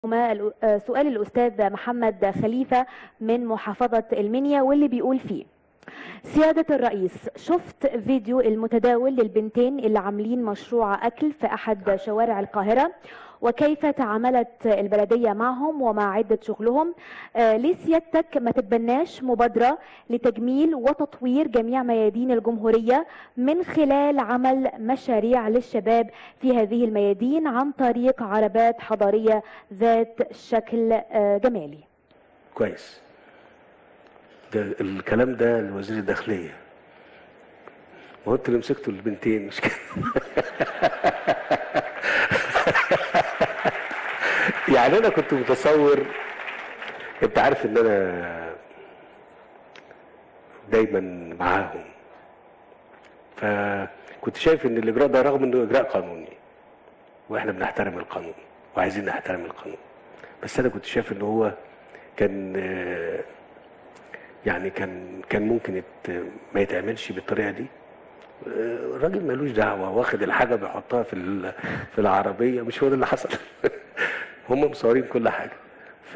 ما الأ- آه، سؤال الأستاذ محمد خليفة من محافظة المنيا واللي بيقول فيه سيادة الرئيس شفت فيديو المتداول للبنتين اللي عاملين مشروع أكل في أحد شوارع القاهرة وكيف تعاملت البلدية معهم ومع عدة شغلهم آه، ليه سيادتك ما تتبناش مبادرة لتجميل وتطوير جميع ميادين الجمهورية من خلال عمل مشاريع للشباب في هذه الميادين عن طريق عربات حضارية ذات شكل آه، جمالي كويس ده الكلام ده لوزير الداخلية ما هو انت اللي مسكته البنتين مش كده يعني انا كنت متصور انت عارف ان انا دايما معاهم فكنت شايف ان الاجراء ده رغم انه اجراء قانوني واحنا بنحترم القانون وعايزين نحترم القانون بس انا كنت شايف ان هو كان آه، يعني كان كان ممكن يت ما يتعملش بالطريقه دي آه، الراجل ملوش دعوه واخد الحاجه بيحطها في ال- في العربيه مش هو ده اللي حصل هم مصورين كل حاجه ف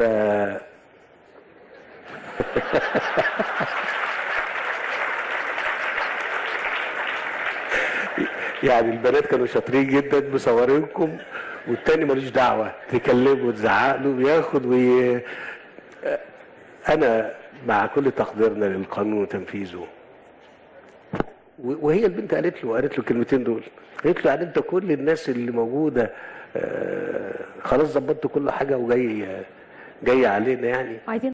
يعني البنات كانوا شاطرين جدا مصورينكم والتاني ملوش دعوه تكلمه وتزعق له ياخد وي... انا مع كل تقديرنا للقانون وتنفيذه و- وهي البنت قالت له قالت له الكلمتين دول قالت له يعني انت كل الناس اللي موجوده آه، خلاص ظبطت كل حاجه وجاي جاي علينا يعني عايزين